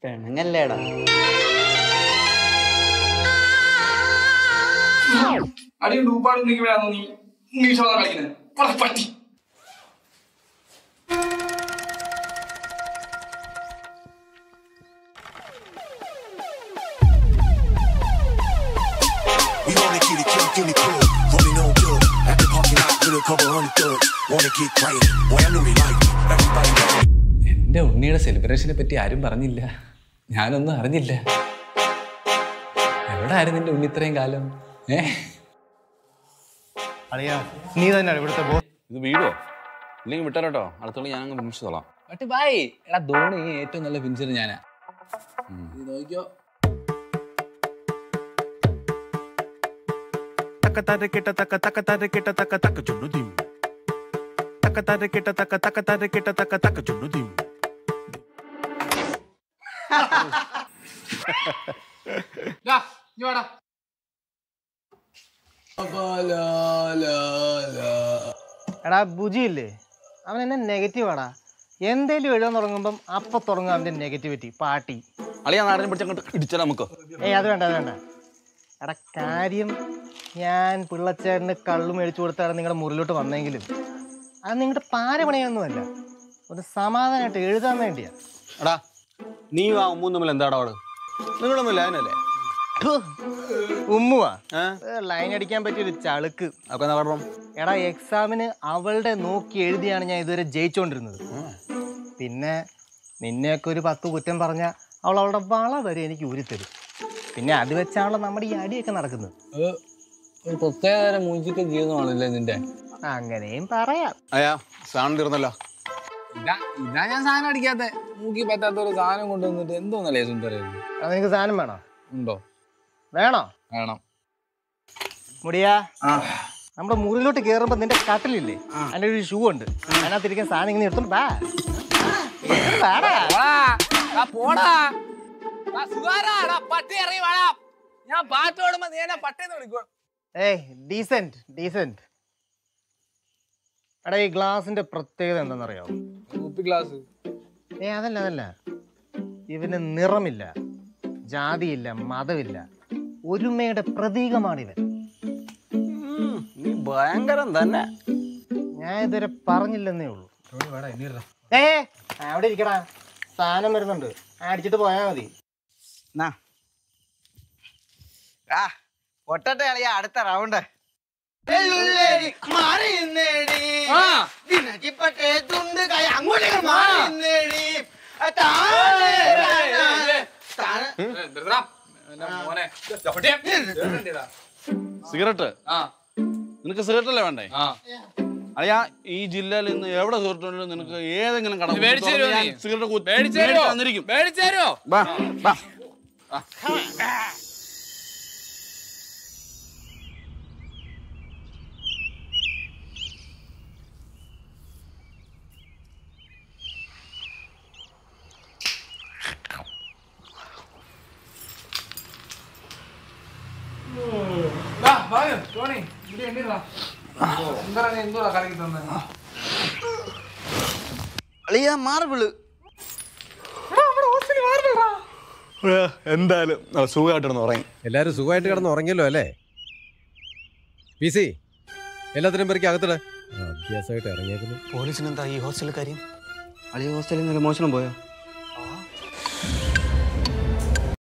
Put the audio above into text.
പെണ്ണങ്ങല്ലേടാ അടി ഡൂപ്പാട് നിൽക്കുമ്പോഴാണ് നീ നീ ചോദന കളിക്കുന്നത് പറ പട്ടി We wanna get it, kill, kill it, kill. Rolling on dope. At the parking lot with a couple hundred thugs. Wanna get crazy. Boy, I know they like me. Everybody like me. എൻ്റെ ഉണ്ണിയുടെ സെലിബ്രേഷനെ പറ്റി ആരും പറഞ്ഞില്ല ഞാനൊന്നും അറിഞ്ഞില്ല എവിടെ ആയിരുന്നു എൻ്റെ ഉണ്ണി ഇത്രയും കാലം ഏ അളിയാ നീ തന്നെയാണ് ഇവിടുത്തെ ബോസ് ഇത് വീടോ ഇല്ലെങ്കിൽ വിട്ടാലോട്ടോ അടുത്തോളം ഞാൻ അങ്ങ് ഫിനിഷ് ബട്ട് ബായ് എടാ ധോണി ഏറ്റവും നല്ല ഫിനിഷർ ഞാനാ ഇത് നോക്കിയോ തക്ക തര കിട്ട തക്ക തക്ക തര കിട്ട തക്ക തക്ക ചുണ്ണു ദിം തക്ക തര കിട്ട തക്ക തക്ക തര കിട്ട തക്ക തക്ക ചുണ്ണു ദിം എടാ ബുജിയില്ലേ അവൻ എന്നെ നെഗറ്റീവ് ആടാ എന്തേലും എഴുതാൻ തുടങ്ങുമ്പം അപ്പൊ തുടങ്ങും അവന്റെ നെഗറ്റിവിറ്റി പാട്ടി അളിയാ നാടിനെ പിടിച്ച് അങ്ങോട്ട് ഇടിച്ചാൽ നമുക്ക് ഏയ് അത് വേണ്ട അത് വേണ്ട എടാ കാര്യം ഞാൻ പിള്ളച്ചേട്ടന് കള്ളു മേടിച്ചു കൊടുത്താണ് നിങ്ങളുടെ മുറിലോട്ട് വന്നെങ്കിലും അത് നിങ്ങളുടെ പാരപണിയൊന്നുമല്ല ഒരു സമാധാനമായിട്ട് എഴുതാൻ വേണ്ടിയാ എടാ നീ ആ ഉമ്മും തമ്മിൽ എന്താടാ അവിടെ നിങ്ങളുടെ തമ്മിൽ അതിനല്ലേ ഥു, ഉമ്മുവാ ലൈൻ അടിക്കാൻ പറ്റിയ ഒരു ചളുക്ക് അതൊക്കെ എന്താ കാരണം എടാ എക്സാമിന് അവളുടെ നോക്കി എഴുതിയാണ് ഞാൻ ഇതുവരെ ജയിച്ചുകൊണ്ടിരുന്നത് പിന്നെ നിന്നെയൊക്കെ ഒരു പത്ത് കുറ്റം പറഞ്ഞ അവൾ അവളുടെ വള വരെ എനിക്ക് ഊരിത്തരും പിന്നെ അത് വെച്ചാണല്ലോ നമ്മുടെ ഈ അടിയൊക്കെ നടക്കുന്നത് അത് ഒരു പ്രത്യേകതരം മൂഞ്ചിക്ക ജീവിതമാണല്ലേ നിന്റെ അങ്ങനെയും പറയാം അയ്യാ സാധനം തീർന്നല്ലോ ഇതാ ഇതാ ഞാൻ സാധനം അടിക്കാത്ത മൂക്കി പറ്റാത്ത ഒരു സാധനം കൊണ്ടുവന്നിട്ട് എന്തോന്നല്ലേ സുന്ദര അത് നിനക്ക് സാധനം വേണോ ഉണ്ടോ വേണോ വേണം മുടിയാ നമ്മുടെ മുറിയിലോട്ട് കയറുമ്പോ നിന്റെ കട്ടിലില്ലേ അതിന്റെ ഒരു ഷൂ ഉണ്ട് അതിനകത്തിരിക്കാൻ സാധനം ഇങ്ങനെ എടുത്തോണ്ട് ബാ പോടാ പട്ടി ഇറങ്ങി വേടാ ഞാൻ പാട്ട് പാടുമ്പോ നീ എന്നെ പട്ടേന്ന് വിളിക്കോ ഏയ് ഡീസെന്റ് ഡീസെന്റ് എടാ ഈ ഗ്ലാസിന്റെ പ്രത്യേകത എന്താണെന്നറിയോ കുപ്പി ഗ്ലാസ് ഏ അതല്ല അതല്ല ഇവന് നിറമില്ല ജാതിയില്ല മതമില്ല ഒരുമയുടെ പ്രതീകമാണിവൻ നീ ഭയങ്കരം തന്നെ ഞാൻ ഇതുവരെ പറഞ്ഞില്ലെന്നേ ഉള്ളൂ ഏ അവിടെ ഇരിക്കടാ സാധനം വരുന്നുണ്ട് അടിച്ചിട്ട് പോയാ മതി ആ പൊട്ടട്ടെ കളിയാ അടുത്ത റൗണ്ട് സിഗരറ്റ് ആ നിനക്ക് സിഗരറ്റ് അല്ലേ വേണ്ടേ ആ അളിയാ ഈ ജില്ലയിൽ നിന്ന് എവിടെ സിഗരറ്റ് ഉണ്ടെങ്കിലും നിനക്ക് ഏതെങ്കിലും കട മേടിച്ച് തരുമോ നീ? സിഗരറ്റ് കുത്തി- മേടിച്ച് മേടിച്ച് തരുമോ? തന്നിരിക്കും മേടിച്ച് തരുമോ? വാ വാ ടോണി ഇവിടെ എണ്ണിടാ എന്താ എന്തോടാ കലക്കി തന്നെ അളിയ മാർബിള് എന്തായാലും സുഖമായിട്ടിരുന്ന് ഉറങ്ങി എല്ലാരും സുഖമായിട്ട് കിടന്ന് ഉറങ്ങിയല്ലോ അല്ലേ പി സി എല്ലാത്തിനും പേർക്ക് അകത്തിടെ അഭ്യാസമായിട്ട് ഇറങ്ങിയേക്കുന്നു പോലീസിനെന്താ ഈ ഹോസ്റ്റൽ കാര്യം അളിയ ഹോസ്റ്റലിൽ നിന്ന് മോശനം പോയോ